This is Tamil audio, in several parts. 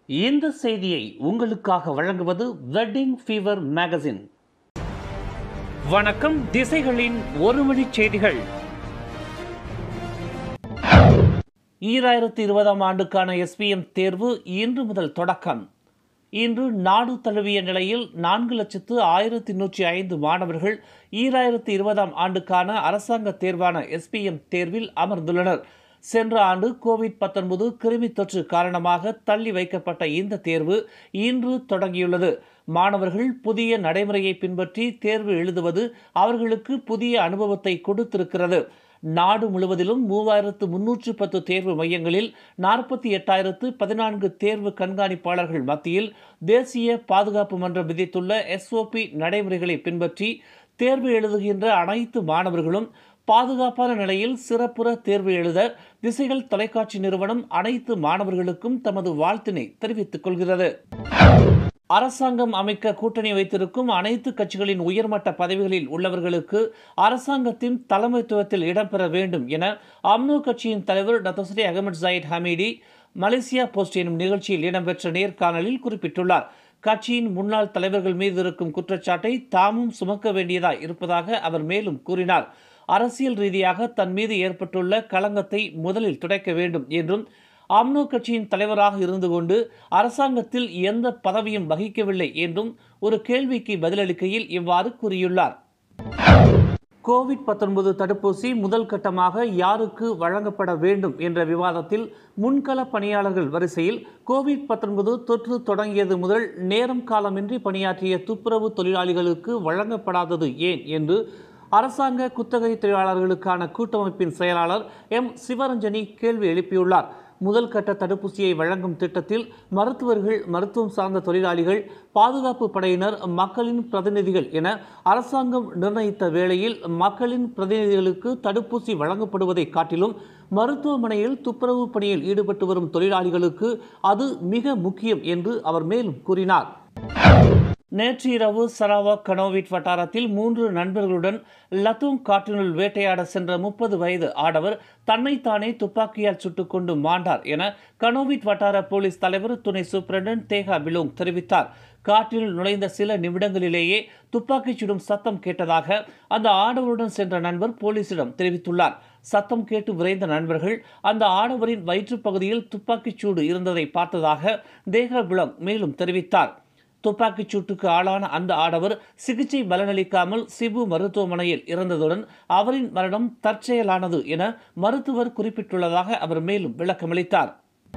இந்த செய்தியை உங்களுக்காக வழங்குவது வெட்டிங் ஃபீவர் மேகசின் வணக்கம் திசைகளின் ஒரு மணி செய்திகள் ஈராயிரத்தி இருபதாம் ஆண்டுக்கான எஸ்பிஎம் தேர்வு இன்று முதல் தொடக்கம் இன்று நாடு தழுவிய நிலையில் நான்கு லட்சத்து ஆயிரத்தி நூற்றி ஐந்து மாணவர்கள் ஈராயிரத்தி இருபதாம் ஆண்டுக்கான அரசாங்க தேர்வான எஸ்பிஎம் தேர்வில் அமர்ந்துள்ளனர் சென்ற ஆண்டு கோவிட் பத்தொன்பது கிருமி தொற்று காரணமாக தள்ளி வைக்கப்பட்ட இந்த தேர்வு இன்று தொடங்கியுள்ளது மாணவர்கள் புதிய நடைமுறையை பின்பற்றி தேர்வு எழுதுவது அவர்களுக்கு புதிய அனுபவத்தை கொடுத்திருக்கிறது நாடு முழுவதிலும் மூவாயிரத்து முன்னூற்று பத்து தேர்வு மையங்களில் நாற்பத்தி எட்டாயிரத்து பதினான்கு தேர்வு கண்காணிப்பாளர்கள் மத்தியில் தேசிய பாதுகாப்பு மன்றம் விதித்துள்ள எஸ்ஓபி நடைமுறைகளை பின்பற்றி தேர்வு எழுதுகின்ற அனைத்து மாணவர்களும் பாதுகாப்பான நிலையில் சிறப்புற தேர்வு எழுத திசைகள் தொலைக்காட்சி நிறுவனம் அனைத்து மாணவர்களுக்கும் தமது வாழ்த்தினை தெரிவித்துக் கொள்கிறது அரசாங்கம் அமைக்க கூட்டணி வைத்திருக்கும் அனைத்து கட்சிகளின் உயர்மட்ட பதவிகளில் உள்ளவர்களுக்கு அரசாங்கத்தின் தலைமைத்துவத்தில் இடம்பெற வேண்டும் என அம்னோ கட்சியின் தலைவர் Datuk Seri Ahmad Zahid Hamidi Malaysia post எனும் நிகழ்ச்சியில் இடம்பெற்ற நேர்காணலில் குறிப்பிட்டுள்ளார் கட்சியின் முன்னாள் தலைவர்கள் மீது இருக்கும் குற்றச்சாட்டை தாமும் சுமக்க வேண்டியதாய் இருப்பதாக அவர் மேலும் கூறினார் அரசியல் ரீதியாக தன் மீது ஏற்பட்டுள்ள களங்கத்தை முதலில் துடைக்க வேண்டும் என்றும் அம்னோ கட்சியின் தலைவராக இருந்து கொண்டு அரசாங்கத்தில் எந்த பதவியும் வகிக்கவில்லை என்றும் ஒரு கேள்விக்கு பதிலளிக்கையில் இவ்வாறு கூறியுள்ளார் கோவிட் பத்தொன்பது தடுப்பூசி முதல் கட்டமாக யாருக்கு வழங்கப்பட வேண்டும் என்ற விவாதத்தில் முன்கள பணியாளர்கள் வரிசையில் கோவிட் பத்தொன்பது தொற்று தொடங்கியது முதல் நேரம் காலமின்றி பணியாற்றிய துப்புரவு தொழிலாளிகளுக்கு வழங்கப்படாதது ஏன் என்று அரசாங்க குத்தகை தொழிலாளர்களுக்கான கூட்டமைப்பின் செயலாளர் எம் சிவரஞ்சனி கேள்வி எழுப்பியுள்ளார் முதல் கட்ட தடுப்பூசியை வழங்கும் திட்டத்தில் மருத்துவர்கள் மருத்துவம் சார்ந்த தொழிலாளிகள் பாதுகாப்பு படையினர் மக்களின் பிரதிநிதிகள் என அரசாங்கம் நிர்ணயித்த வேளையில் மக்களின் பிரதிநிதிகளுக்கு தடுப்பூசி வழங்கப்படுவதை காட்டிலும் மருத்துவமனையில் துப்புரவு பணியில் ஈடுபட்டு வரும் தொழிலாளிகளுக்கு அது மிக முக்கியம் என்று அவர் மேலும் கூறினார் நேற்று இரவு சராவாக் கனோவிட் வட்டாரத்தில் மூன்று நண்பர்களுடன் லத்தூங் காட்டினுள் வேட்டையாட சென்ற முப்பது வயது ஆடவர் தன்னைத்தானே துப்பாக்கியால் சுட்டுக்கொண்டு மாண்டார் என கனோவிட் வட்டார போலீஸ் தலைவர் துணை சூப்பரண்டன் தேகா பிலோங் தெரிவித்தார் காட்டினுள் நுழைந்த சில நிமிடங்களிலேயே துப்பாக்கிச் சுடும் சத்தம் கேட்டதாக அந்த ஆடவருடன் சென்ற நண்பர் போலீசிடம் தெரிவித்துள்ளார் சத்தம் கேட்டு விரைந்த நண்பர்கள் அந்த ஆடவரின் வயிற்றுப் பகுதியில் துப்பாக்கிச் சூடு இருந்ததை பார்த்ததாக தேகா பிலோங் மேலும் தெரிவித்தார் துப்பாக்கிச் சூட்டுக்கு ஆளான அந்த ஆடவர் சிகிச்சை பலனளிக்காமல் சிபு மருத்துவமனையில் இறந்ததுடன் அவரின் மரணம் தற்செயலானது என மருத்துவர் குறிப்பிட்டுள்ளதாக அவர் மேலும் விளக்கமளித்தார்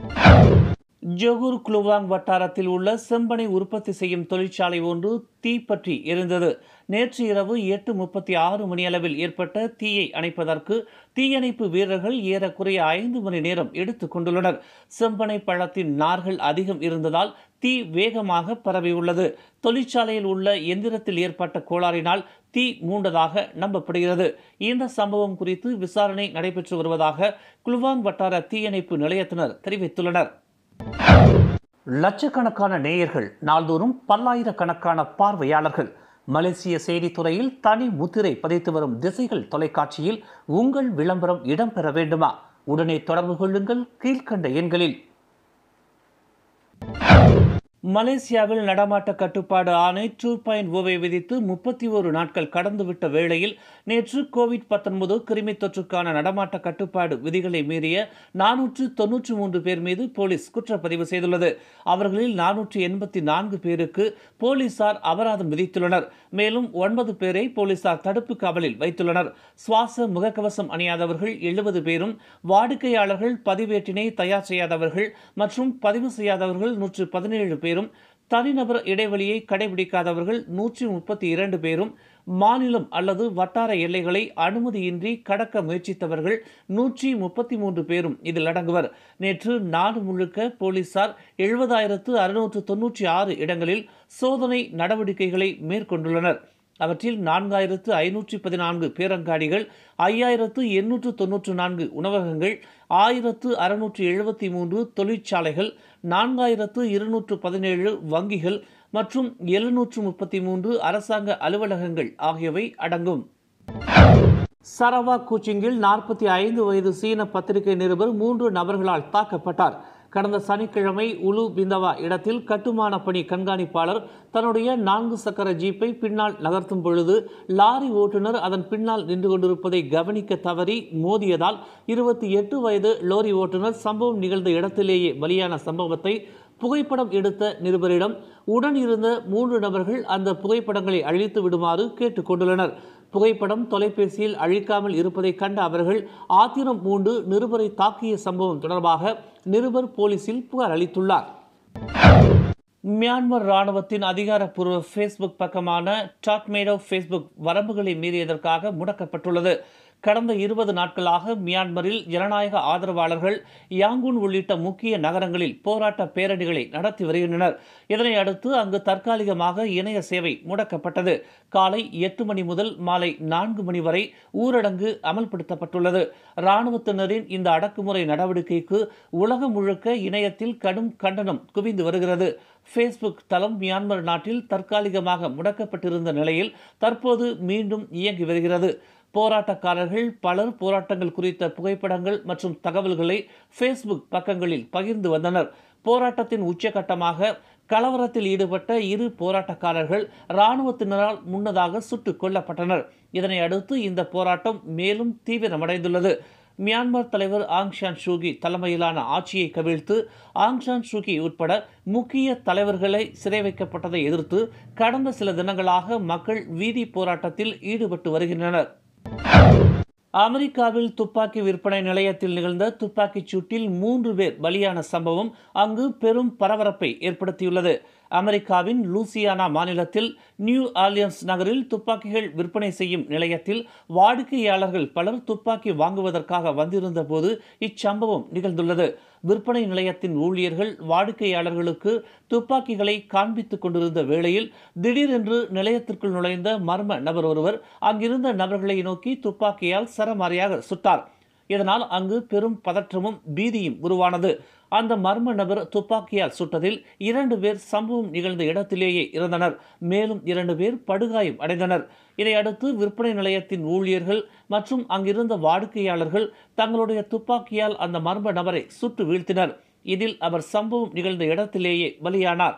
ஜொகூர் குலுவாங் வட்டாரத்தில் உள்ள செம்பனை உற்பத்தி செய்யும் தொழிற்சாலை ஒன்று தீப்பற்றி எரிந்தது நேற்று இரவு எட்டு முப்பத்தி ஆறு மணியளவில் ஏற்பட்ட தீயை அணைப்பதற்கு தீயணைப்பு வீரர்கள் ஏறக்குறைய ஐந்து மணி நேரம் எடுத்துக் கொண்டுள்ளனர் செம்பனை பழத்தின் நார்கள் அதிகம் இருந்ததால் தீ வேகமாக பரவியுள்ளது தொழிற்சாலையில் உள்ள எந்திரத்தில் ஏற்பட்ட கோளாறினால் தீ மூண்டதாக நம்பப்படுகிறது இந்த சம்பவம் குறித்து விசாரணை நடைபெற்று வருவதாக குலுவாங் வட்டார தீயணைப்பு நிலையத்தினர் தெரிவித்துள்ளனர் லட்சக்கணக்கான நேயர்கள் நாள்தோறும் பல்லாயிரக்கணக்கான பார்வையாளர்கள் மலேசிய செய்தித்துறையில் தனி முத்திரை பதித்து வரும் திசைகள் தொலைக்காட்சியில் உங்கள் விளம்பரம் இடம்பெற வேண்டுமா உடனே தொடர்பு கொள்ளுங்கள் கீழ்கண்ட எண்களில் மலேசியாவில் நடமாட்ட கட்டுப்பாடு ஆணை டூ பாயிண்ட் ஓவை விதித்து முப்பத்தி ஒரு நாட்கள் கடந்துவிட்ட வேளையில் நேற்று கோவிட் பத்தொன்பது கிருமி தொற்றுக்கான நடமாட்ட கட்டுப்பாடு விதிகளை மீறிய நானூற்று தொன்னூற்று மூன்று பேர் மீது போலீஸ் குற்றப்பதிவு செய்துள்ளது அவர்களில் நானூற்று எண்பத்தி நான்கு பேருக்கு போலீசார் அபராதம் விதித்துள்ளனர் மேலும் ஒன்பது பேரை போலீசார் தடுப்பு காவலில் வைத்துள்ளனர் சுவாச முகக்கவசம் அணியாதவர்கள் எழுபது பேரும் வாடிக்கையாளர்கள் பதிவேட்டினை தயார் செய்யாதவர்கள் மற்றும் பதிவு செய்யாதவர்கள் நூற்று பதினேழு பேரும் தனிநபர் இடைவெளியை கடைபிடிக்காதவர்கள் நூற்றி முப்பத்தி இரண்டு பேரும் மாநிலம் அல்லது வட்டார எல்லைகளை அனுமதியின்றி கடக்க முயற்சித்தவர்கள் நூற்றி முப்பத்தி மூன்று பேரும் இதில் அடங்குவர் நேற்று நாடு முழுக்க போலீசார் எழுபதாயிரத்து அறுநூற்று தொன்னூற்றி ஆறு இடங்களில் சோதனை நடவடிக்கைகளை மேற்கொண்டுள்ளனர் அவற்றில் நான்காயிரத்து ஐநூற்றி பதினான்கு பேரங்காடிகள் ஐயாயிரத்து எண்ணூற்று தொன்னூற்று நான்கு உணவகங்கள் ஆயிரத்து அறுநூற்று எழுபத்தி மூன்று தொழிற்சாலைகள் நான்காயிரத்து இருநூற்று பதினேழு வங்கிகள் மற்றும் எழுநூற்று முப்பத்தி மூன்று அரசாங்க அலுவலகங்கள் ஆகியவை அடங்கும் சரவா கூச்சிங்கில் நாற்பத்தி ஐந்து வயது சீன பத்திரிகை நிருபர் மூன்று நபர்களால் தாக்கப்பட்டார் கடந்த சனிக்கிழமை உலு பிந்தவா இடத்தில் கட்டுமான பணி கண்காணிப்பாளர் தன்னுடைய நான்கு சக்கர ஜீப்பை பின்னால் நகர்த்தும் பொழுது லாரி ஓட்டுநர் அதன் பின்னால் நின்று கொண்டிருப்பதை கவனிக்க தவறி மோதியதால் இருபத்தி எட்டு வயது லோரி ஓட்டுநர் சம்பவம் நிகழ்ந்த இடத்திலேயே பலியான சம்பவத்தை புகைப்படம் எடுத்த நிருபரிடம் உடன் இருந்த மூன்று நபர்கள் அந்த புகைப்படங்களை அழித்து விடுமாறு கேட்டுக்கொண்டுள்ளனர் புகைப்படம் தொலைபேசியில் அழிக்காமல் இருப்பதை கண்ட அவர்கள் ஆத்திரம் மூண்டு நிருபரை தாக்கிய சம்பவம் தொடர்பாக நிருபர் போலீசில் புகார் அளித்துள்ளார் மியான்மர் ராணுவத்தின் அதிகாரப்பூர்வ ஃபேஸ்புக் பக்கமான டாட்மேடோ ஃபேஸ்புக் வரம்புகளை மீறியதற்காக முடக்கப்பட்டுள்ளது கடந்த இருபது நாட்களாக மியான்மரில் ஜனநாயக ஆதரவாளர்கள் யாங்கூன் உள்ளிட்ட முக்கிய நகரங்களில் போராட்ட பேரணிகளை நடத்தி வருகின்றனர் இதனை அடுத்து அங்கு தற்காலிகமாக இணைய சேவை முடக்கப்பட்டது காலை எட்டு மணி முதல் மாலை நான்கு மணி வரை ஊரடங்கு அமல்படுத்தப்பட்டுள்ளது இராணுவத்தினரின் இந்த அடக்குமுறை நடவடிக்கைக்கு உலகம் முழுக்க இணையத்தில் கடும் கண்டனம் குவிந்து வருகிறது ஃபேஸ்புக் தளம் மியான்மர் நாட்டில் தற்காலிகமாக முடக்கப்பட்டிருந்த நிலையில் தற்போது மீண்டும் இயங்கி வருகிறது போராட்டக்காரர்கள் பலர் போராட்டங்கள் குறித்த புகைப்படங்கள் மற்றும் தகவல்களை ஃபேஸ்புக் பக்கங்களில் பகிர்ந்து வந்தனர் போராட்டத்தின் உச்சகட்டமாக கலவரத்தில் ஈடுபட்ட இரு போராட்டக்காரர்கள் இராணுவத்தினரால் முன்னதாக சுட்டுக் கொல்லப்பட்டனர் இதனை அடுத்து இந்த போராட்டம் மேலும் தீவிரமடைந்துள்ளது மியான்மர் தலைவர் ஆங் சான் சூகி தலைமையிலான ஆட்சியை கவிழ்த்து ஆங் சான் சூகி உட்பட முக்கிய தலைவர்களை சிறை வைக்கப்பட்டதை எதிர்த்து கடந்த சில தினங்களாக மக்கள் வீதி போராட்டத்தில் ஈடுபட்டு வருகின்றனர் அமெரிக்காவில் துப்பாக்கி விற்பனை நிலையத்தில் நிகழ்ந்த துப்பாக்கிச் சூட்டில் மூன்று பேர் பலியான சம்பவம் அங்கு பெரும் பரபரப்பை ஏற்படுத்தியுள்ளது அமெரிக்காவின் லூசியானா மாநிலத்தில் நியூ ஆர்லியன்ஸ் நகரில் துப்பாக்கிகள் விற்பனை செய்யும் நிலையத்தில் வாடிக்கையாளர்கள் பலர் துப்பாக்கி வாங்குவதற்காக வந்திருந்த போது இச்சம்பவம் நிகழ்ந்துள்ளது விற்பனை நிலையத்தின் ஊழியர்கள் வாடிக்கையாளர்களுக்கு துப்பாக்கிகளை காண்பித்துக் கொண்டிருந்த வேளையில் திடீரென்று நிலையத்திற்குள் நுழைந்த மர்ம நபர் ஒருவர் அங்கிருந்த நபர்களை நோக்கி துப்பாக்கியால் சரமாரியாக சுட்டார் இதனால் அங்கு பெரும் பதற்றமும் பீதியும் உருவானது அந்த மர்ம நபர் துப்பாக்கியால் சுட்டதில் இரண்டு பேர் சம்பவம் நிகழ்ந்த இடத்திலேயே இறந்தனர் மேலும் இரண்டு பேர் படுகாயம் அடைந்தனர் இதையடுத்து விற்பனை நிலையத்தின் ஊழியர்கள் மற்றும் அங்கிருந்த வாடிக்கையாளர்கள் தங்களுடைய துப்பாக்கியால் அந்த மர்ம நபரை சுட்டு வீழ்த்தினர் இதில் அவர் சம்பவம் நிகழ்ந்த இடத்திலேயே பலியானார்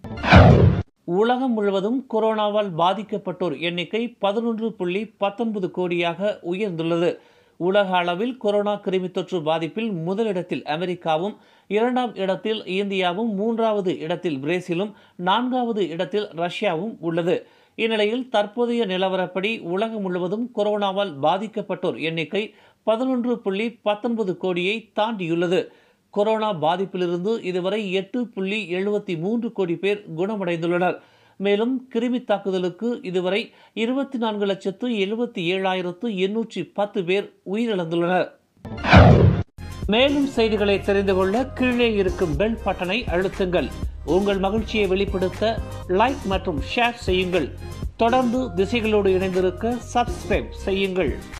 உலகம் முழுவதும் கொரோனாவால் பாதிக்கப்பட்டோர் எண்ணிக்கை பதினொன்று புள்ளி பத்தொன்பது கோடியாக உயர்ந்துள்ளது உலக அளவில் கொரோனா கிருமி தொற்று பாதிப்பில் முதலிடத்தில் அமெரிக்காவும் இரண்டாம் இடத்தில் இந்தியாவும் மூன்றாவது இடத்தில் பிரேசிலும் நான்காவது இடத்தில் ரஷ்யாவும் உள்ளது இந்நிலையில் தற்போதைய நிலவரப்படி உலகம் முழுவதும் கொரோனாவால் பாதிக்கப்பட்டோர் எண்ணிக்கை பதினொன்று புள்ளி பத்தொன்பது கோடியை தாண்டியுள்ளது கொரோனா பாதிப்பிலிருந்து இதுவரை எட்டு புள்ளி எழுபத்தி மூன்று கோடி பேர் குணமடைந்துள்ளனர் மேலும் கிருமி தாக்குதலுக்கு இதுவரை இருபத்தி நான்கு லட்சத்து எழுபத்தி ஏழாயிரத்து எண்ணூற்றி பத்து பேர் உயிரிழந்துள்ளனர் மேலும் செய்திகளை தெரிந்து கொள்ள கீழே இருக்கும் பெல் பட்டனை அழுத்துங்கள் உங்கள் மகிழ்ச்சியை வெளிப்படுத்த லைக் மற்றும் ஷேர் செய்யுங்கள் தொடர்ந்து திசைகளோடு இணைந்திருக்க சப்ஸ்கிரைப் செய்யுங்கள்